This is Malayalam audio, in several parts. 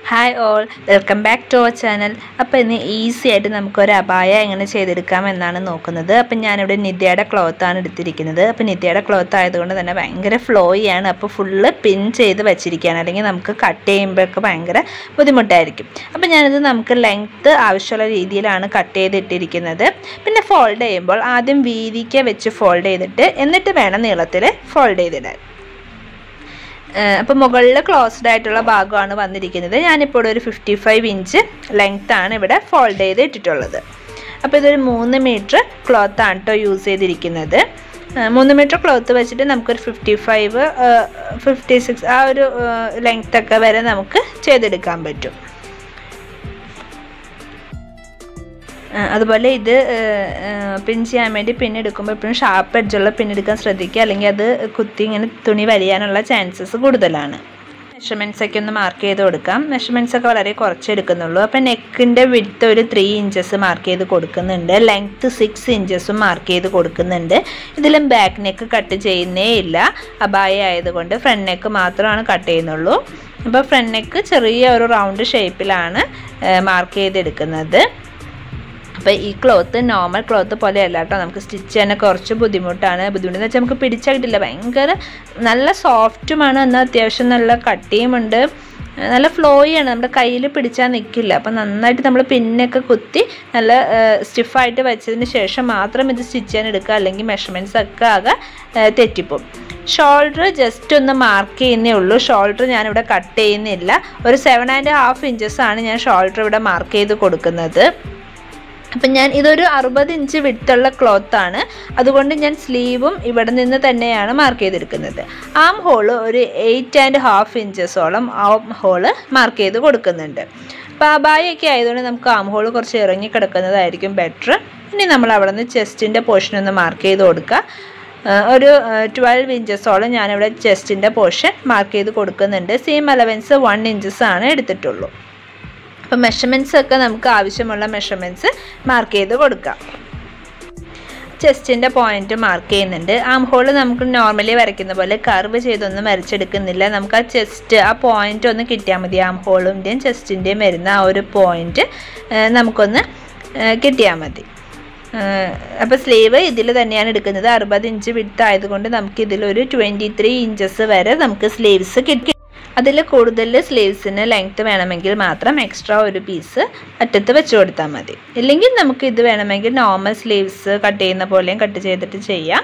hi all welcome back to our channel അപ്പോൾ ഇന്ന് ഈസി ആയിട്ട് നമുക്കൊരു അബായ എങ്ങനെ ചെയ്തെടുക്കാം എന്നാണ് നോക്കുന്നത് അപ്പം ഞാനിവിടെ നിത്യയുടെ ക്ലോത്താണ് എടുത്തിരിക്കുന്നത് അപ്പോൾ നിത്യയുടെ ക്ലോത്ത് ആയതുകൊണ്ട് തന്നെ ഭയങ്കര ഫ്ലോയിയാണ് അപ്പോൾ ഫുള്ള് പിൻ ചെയ്ത് വെച്ചിരിക്കുകയാണ് അല്ലെങ്കിൽ നമുക്ക് കട്ട് ചെയ്യുമ്പോഴൊക്കെ ഭയങ്കര ബുദ്ധിമുട്ടായിരിക്കും അപ്പോൾ ഞാനിത് നമുക്ക് ലെങ്ത്ത് ആവശ്യമുള്ള രീതിയിലാണ് കട്ട് ചെയ്തിട്ടിരിക്കുന്നത് പിന്നെ ഫോൾഡ് ചെയ്യുമ്പോൾ ആദ്യം വീതിക്ക് വെച്ച് ഫോൾഡ് ചെയ്തിട്ട് എന്നിട്ട് വേണം നീളത്തിൽ ഫോൾഡ് ചെയ്തിടാൻ അപ്പോൾ മുകളിൽ ക്ലോസ്ഡ് ആയിട്ടുള്ള ഭാഗമാണ് വന്നിരിക്കുന്നത് ഞാനിപ്പോൾ ഇവിടെ ഒരു ഫിഫ്റ്റി ഫൈവ് ഇഞ്ച് ലെങ്ത് ആണ് ഇവിടെ ഫോൾഡ് ചെയ്ത് ഇട്ടിട്ടുള്ളത് അപ്പോൾ ഇതൊരു മൂന്ന് മീറ്റർ ക്ലോത്ത് ആണ് കേട്ടോ യൂസ് ചെയ്തിരിക്കുന്നത് മൂന്ന് മീറ്റർ ക്ലോത്ത് വെച്ചിട്ട് നമുക്കൊരു ഫിഫ്റ്റി ഫൈവ് ഫിഫ്റ്റി സിക്സ് ആ ഒരു ലെങ്ത് ഒക്കെ വരെ നമുക്ക് ചെയ്തെടുക്കാൻ പറ്റും അതുപോലെ ഇത് പിൻ ചെയ്യാൻ വേണ്ടി പിൻ എടുക്കുമ്പോൾ എപ്പോഴും ഷാർപ്പ് എഡ്ജുള്ള പിൻ എടുക്കാൻ ശ്രദ്ധിക്കുക അല്ലെങ്കിൽ അത് കുത്തി ഇങ്ങനെ തുണി വലിയാനുള്ള ചാൻസസ് കൂടുതലാണ് മെഷർമെൻറ്റ്സ് ഒക്കെ ഒന്ന് മാർക്ക് ചെയ്ത് കൊടുക്കാം മെഷർമെൻറ്റ്സ് ഒക്കെ വളരെ കുറച്ച് എടുക്കുന്നുള്ളൂ അപ്പം നെക്കിൻ്റെ വിഡ്ത്ത് ഒരു ത്രീ ഇഞ്ചസ് മാർക്ക് ചെയ്ത് കൊടുക്കുന്നുണ്ട് ലെങ്ത്ത് സിക്സ് ഇഞ്ചസും മാർക്ക് ചെയ്ത് കൊടുക്കുന്നുണ്ട് ഇതിലും ബാക്ക് നെക്ക് കട്ട് ചെയ്യുന്നേ ഇല്ല അബായ ആയതുകൊണ്ട് ഫ്രണ്ട് നെക്ക് മാത്രമാണ് കട്ട് ചെയ്യുന്നുള്ളൂ അപ്പോൾ ഫ്രണ്ട് നെക്ക് ചെറിയ ഒരു റൗണ്ട് ഷേപ്പിലാണ് മാർക്ക് ചെയ്തെടുക്കുന്നത് അപ്പോൾ ഈ ക്ലോത്ത് നോർമൽ ക്ലോത്ത് പോലെയല്ല കേട്ടോ നമുക്ക് സ്റ്റിച്ച് ചെയ്യാൻ കുറച്ച് ബുദ്ധിമുട്ടാണ് ബുദ്ധിമുട്ടെന്ന് വെച്ചാൽ നമുക്ക് പിടിച്ചാൽ കിട്ടില്ല ഭയങ്കര നല്ല സോഫ്റ്റുമാണ് എന്നാൽ അത്യാവശ്യം നല്ല കട്ടിയുമുണ്ട് നല്ല ഫ്ലോയാണ് നമ്മുടെ കയ്യിൽ പിടിച്ചാൽ നിൽക്കില്ല അപ്പം നന്നായിട്ട് നമ്മൾ പിന്നൊക്കെ കുത്തി നല്ല സ്റ്റിഫായിട്ട് വെച്ചതിന് ശേഷം മാത്രം ഇത് സ്റ്റിച്ച് ചെയ്യാൻ എടുക്കുക അല്ലെങ്കിൽ മെഷർമെൻറ്റ്സ് ഒക്കെ ആകെ തെറ്റിപ്പോവും ഷോൾഡർ ജസ്റ്റ് ഒന്ന് മാർക്ക് ചെയ്യുന്നേ ഉള്ളൂ ഷോൾഡർ ഞാനിവിടെ കട്ട് ചെയ്യുന്നില്ല ഒരു സെവൻ ആൻഡ് ഹാഫ് ഇഞ്ചസ് ആണ് ഞാൻ ഷോൾഡർ ഇവിടെ മാർക്ക് ചെയ്ത് കൊടുക്കുന്നത് അപ്പം ഞാൻ ഇതൊരു അറുപത് ഇഞ്ച് വിട്ടുള്ള ക്ലോത്താണ് അതുകൊണ്ട് ഞാൻ സ്ലീവും ഇവിടെ നിന്ന് തന്നെയാണ് മാർക്ക് ചെയ്തെടുക്കുന്നത് ആം ഹോള് ഒരു എയ്റ്റ് ആൻഡ് ഹാഫ് ഇഞ്ചസോളം ആം ഹോള് മാർക്ക് ചെയ്ത് കൊടുക്കുന്നുണ്ട് അപ്പോൾ അബായൊക്കെ ആയതുകൊണ്ട് നമുക്ക് ആം ഹോള് കുറച്ച് ഇറങ്ങി കിടക്കുന്നതായിരിക്കും ബെറ്റർ ഇനി നമ്മൾ അവിടെ നിന്ന് ചെസ്റ്റിൻ്റെ പോർഷൻ ഒന്ന് മാർക്ക് ചെയ്ത് കൊടുക്കുക ഒരു ട്വൽവ് ഇഞ്ചസോളം ഞാനിവിടെ ചെസ്റ്റിൻ്റെ പോർഷൻ മാർക്ക് ചെയ്ത് കൊടുക്കുന്നുണ്ട് സെയിം അലവൻസ് വൺ ഇഞ്ചസ് ആണ് എടുത്തിട്ടുള്ളൂ അപ്പോൾ മെഷർമെൻറ്റ്സ് ഒക്കെ നമുക്ക് ആവശ്യമുള്ള മെഷർമെൻറ്റ്സ് മാർക്ക് ചെയ്ത് കൊടുക്കാം ചെസ്റ്റിൻ്റെ പോയിന്റ് മാർക്ക് ചെയ്യുന്നുണ്ട് ആം ഹോള് നമുക്ക് നോർമലി വരയ്ക്കുന്ന പോലെ കർവ് ചെയ്തൊന്നും വരച്ചെടുക്കുന്നില്ല നമുക്ക് ആ ചെസ്റ്റ് ആ പോയിന്റ് ഒന്ന് കിട്ടിയാൽ മതി ആം ഹോളിൻ്റെയും ചെസ്റ്റിൻ്റെയും വരുന്ന ആ ഒരു പോയിന്റ് നമുക്കൊന്ന് കിട്ടിയാൽ മതി അപ്പോൾ സ്ലീവ് ഇതിൽ തന്നെയാണ് എടുക്കുന്നത് അറുപത് ഇഞ്ച് വിട്ട് ആയതുകൊണ്ട് നമുക്ക് ഇതിലൊരു ട്വൻറ്റി ത്രീ ഇഞ്ചസ് വരെ നമുക്ക് സ്ലീവ്സ് കിട്ടി അതിൽ കൂടുതൽ സ്ലീവ്സിന് ലെങ്ത്ത് വേണമെങ്കിൽ മാത്രം എക്സ്ട്രാ ഒരു പീസ് അറ്റത്ത് വെച്ച് കൊടുത്താൽ മതി ഇല്ലെങ്കിൽ നമുക്ക് ഇത് വേണമെങ്കിൽ നോർമൽ സ്ലീവ്സ് കട്ട് ചെയ്യുന്ന പോലെയും കട്ട് ചെയ്തിട്ട് ചെയ്യാം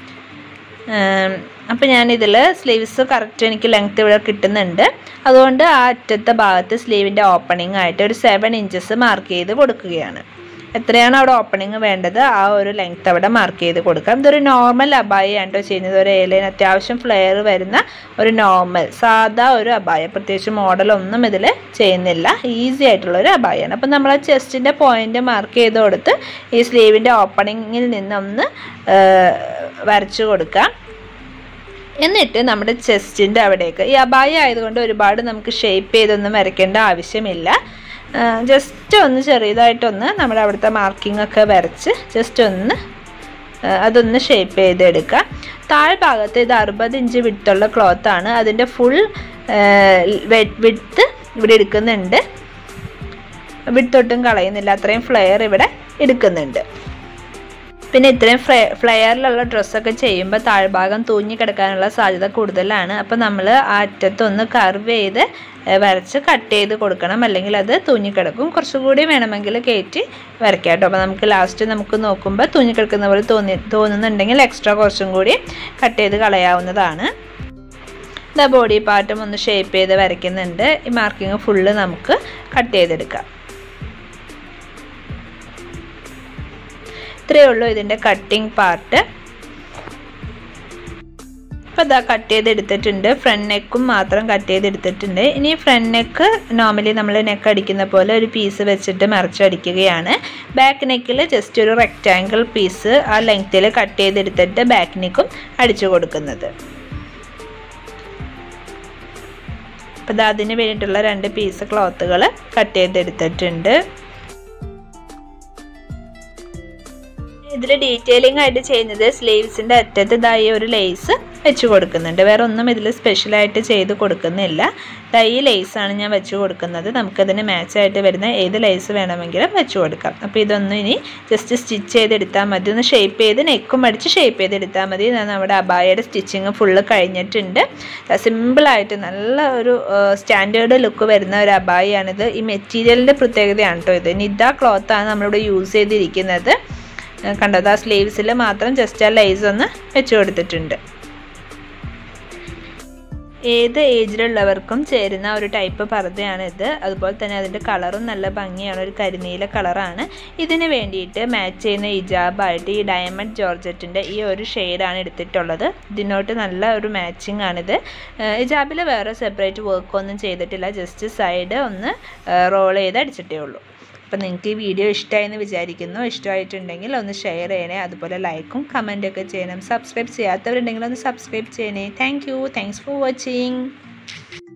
അപ്പോൾ ഞാനിതിൽ സ്ലീവ്സ് കറക്റ്റ് എനിക്ക് ലെങ്ത്ത് ഇവിടെ കിട്ടുന്നുണ്ട് അതുകൊണ്ട് ആ അറ്റത്തെ ഭാഗത്ത് സ്ലീവിൻ്റെ ഓപ്പണിംഗ് ആയിട്ട് ഒരു സെവൻ ഇഞ്ചസ് മാർക്ക് ചെയ്ത് കൊടുക്കുകയാണ് എത്രയാണ് അവിടെ ഓപ്പണിങ് വേണ്ടത് ആ ഒരു ലെങ്ത് അവിടെ മാർക്ക് ചെയ്ത് കൊടുക്കാം ഇതൊരു നോർമൽ അബായ ആണ്ടോ ചെയ്യുന്നത് ഒരു ഏലൈൻ അത്യാവശ്യം ഫ്ലെയർ വരുന്ന ഒരു നോർമൽ സാധാ ഒരു അബായ പ്രത്യേകിച്ച് മോഡലൊന്നും ഇതിൽ ചെയ്യുന്നില്ല ഈസി ആയിട്ടുള്ള ഒരു അബായാണ് അപ്പം നമ്മൾ ആ ചെസ്റ്റിൻ്റെ പോയിന്റ് മാർക്ക് ചെയ്ത് കൊടുത്ത് ഈ സ്ലീവിൻ്റെ ഓപ്പണിങ്ങിൽ നിന്നൊന്ന് വരച്ചു കൊടുക്കാം എന്നിട്ട് നമ്മുടെ ചെസ്റ്റിൻ്റെ അവിടേക്ക് ഈ അബായ ആയതുകൊണ്ട് ഒരുപാട് നമുക്ക് ഷേപ്പ് ചെയ്തൊന്നും വരയ്ക്കേണ്ട ആവശ്യമില്ല ജസ്റ്റ് ഒന്ന് ചെറിയതായിട്ടൊന്ന് നമ്മുടെ അവിടുത്തെ മാർക്കിംഗ് ഒക്കെ വരച്ച് ജസ്റ്റ് ഒന്ന് അതൊന്ന് ഷേപ്പ് ചെയ്തെടുക്കുക താഴ്ഭാഗത്ത് ഇത് അറുപത് ഇഞ്ച് വിട്ടുള്ള ക്ലോത്താണ് അതിൻ്റെ ഫുൾ വിട്ട് ഇവിടെ എടുക്കുന്നുണ്ട് വിട്ടൊട്ടും കളയുന്നില്ല അത്രയും ഫ്ലെയർ ഇവിടെ എടുക്കുന്നുണ്ട് പിന്നെ ഇത്രയും ഫ്ലെ ഫ്ലെയറിലുള്ള ഡ്രസ്സൊക്കെ ചെയ്യുമ്പോൾ താഴ്ഭാഗം തൂങ്ങി കിടക്കാനുള്ള സാധ്യത കൂടുതലാണ് അപ്പോൾ നമ്മൾ ആ അറ്റത്തൊന്ന് കർവ് ചെയ്ത് വരച്ച് കട്ട് ചെയ്ത് കൊടുക്കണം അല്ലെങ്കിൽ അത് തൂങ്ങിക്കിടക്കും കുറച്ചുകൂടി വേണമെങ്കിൽ കയറ്റി വരയ്ക്കാം കേട്ടോ അപ്പോൾ നമുക്ക് ലാസ്റ്റ് നമുക്ക് നോക്കുമ്പോൾ തൂങ്ങിക്കിടക്കുന്ന പോലെ തോന്നി തോന്നുന്നുണ്ടെങ്കിൽ എക്സ്ട്രാ കുറച്ചും കൂടി കട്ട് ചെയ്ത് കളയാവുന്നതാണ് ഇതാ ബോഡി പാർട്ടും ഒന്ന് ഷേപ്പ് ചെയ്ത് വരയ്ക്കുന്നുണ്ട് ഈ മാർക്കിങ് ഫുള്ള് നമുക്ക് കട്ട് ചെയ്തെടുക്കാം ഇത്രയേ ഉള്ളൂ ഇതിൻ്റെ കട്ടിങ് പാർട്ട് അപ്പോൾ ഇതാ കട്ട് ചെയ്തെടുത്തിട്ടുണ്ട് ഫ്രണ്ട് നെക്കും മാത്രം കട്ട് ചെയ്തെടുത്തിട്ടുണ്ട് ഇനി ഫ്രണ്ട് നെക്ക് നോർമലി നമ്മൾ നെക്ക് അടിക്കുന്ന പോലെ ഒരു പീസ് വെച്ചിട്ട് മറിച്ചടിക്കുകയാണ് ബാക്ക് നെക്കിൽ ജസ്റ്റ് ഒരു റെക്റ്റാങ്കിൾ പീസ് ആ ലെങ്ത്തിൽ കട്ട് ചെയ്തെടുത്തിട്ട് ബാക്ക് നെക്കും അടിച്ചു കൊടുക്കുന്നത് അപ്പോൾ ഇത് അതിന് വേണ്ടിയിട്ടുള്ള രണ്ട് പീസ് ക്ലോത്തുകൾ കട്ട് ചെയ്തെടുത്തിട്ടുണ്ട് ഇതിൽ ഡീറ്റെയിലിംഗ് ആയിട്ട് ചെയ്യുന്നത് സ്ലീവ്സിൻ്റെ അറ്റത്ത് ഇതായി ഒരു ലേസ് വെച്ച് കൊടുക്കുന്നുണ്ട് വേറെ ഒന്നും ഇതിൽ സ്പെഷ്യലായിട്ട് ചെയ്ത് കൊടുക്കുന്നില്ല ദാ ഈ ലേസാണ് ഞാൻ വെച്ച് കൊടുക്കുന്നത് നമുക്കതിന് മാച്ചായിട്ട് വരുന്ന ഏത് ലേസ് വേണമെങ്കിലും വെച്ച് കൊടുക്കാം അപ്പോൾ ഇതൊന്നും ഇനി ജസ്റ്റ് സ്റ്റിച്ച് ചെയ്തെടുത്താൽ മതി ഒന്ന് ഷേപ്പ് ചെയ്ത് നെക്കും അടിച്ച് ഷേപ്പ് ചെയ്തെടുത്താൽ മതി ഞാൻ നമ്മുടെ അബായയുടെ സ്റ്റിച്ചിങ് ഫുള്ള് കഴിഞ്ഞിട്ടുണ്ട് സിമ്പിളായിട്ട് നല്ല ഒരു സ്റ്റാൻഡേർഡ് ലുക്ക് വരുന്ന ഒരു അബായിയാണിത് ഈ മെറ്റീരിയലിൻ്റെ പ്രത്യേകതയാണ് കേട്ടോ ഇത് നിദ ക്ലോത്താണ് നമ്മളിവിടെ യൂസ് ചെയ്തിരിക്കുന്നത് കണ്ടത് ആ സ്ലീവ്സിൽ മാത്രം ജസ്റ്റ് ആ ലൈസ് ഒന്ന് വെച്ച് കൊടുത്തിട്ടുണ്ട് ഏത് ഏജിലുള്ളവർക്കും ചേരുന്ന ഒരു ടൈപ്പ് പർദ്ദയാണ് ഇത് അതുപോലെ തന്നെ അതിൻ്റെ കളറും നല്ല ഭംഗിയാണ് ഒരു കരിനീല കളറാണ് ഇതിന് വേണ്ടിയിട്ട് മാച്ച് ചെയ്യുന്ന ഇജാബായിട്ട് ഈ ഡയമണ്ട് ജോർജറ്റിൻ്റെ ഈ ഒരു ഷെയ്ഡാണ് എടുത്തിട്ടുള്ളത് ഇതിനോട്ട് നല്ല ഒരു മാച്ചിങ് ആണിത് ഇജാബിൽ വേറെ സെപ്പറേറ്റ് വർക്കൊന്നും ചെയ്തിട്ടില്ല ജസ്റ്റ് സൈഡ് ഒന്ന് റോൾ ചെയ്ത് അടിച്ചിട്ടേ ഉള്ളൂ അപ്പം നിങ്ങൾക്ക് ഈ വീഡിയോ ഇഷ്ടമായെന്ന് വിചാരിക്കുന്നു ഇഷ്ടമായിട്ടുണ്ടെങ്കിൽ ഒന്ന് ഷെയർ ചെയ്യണേ അതുപോലെ ലൈക്കും കമൻറ്റൊക്കെ ചെയ്യണം സബ്സ്ക്രൈബ് ചെയ്യാത്തവരുണ്ടെങ്കിൽ ഒന്ന് സബ്സ്ക്രൈബ് ചെയ്യണേ thank you thanks for watching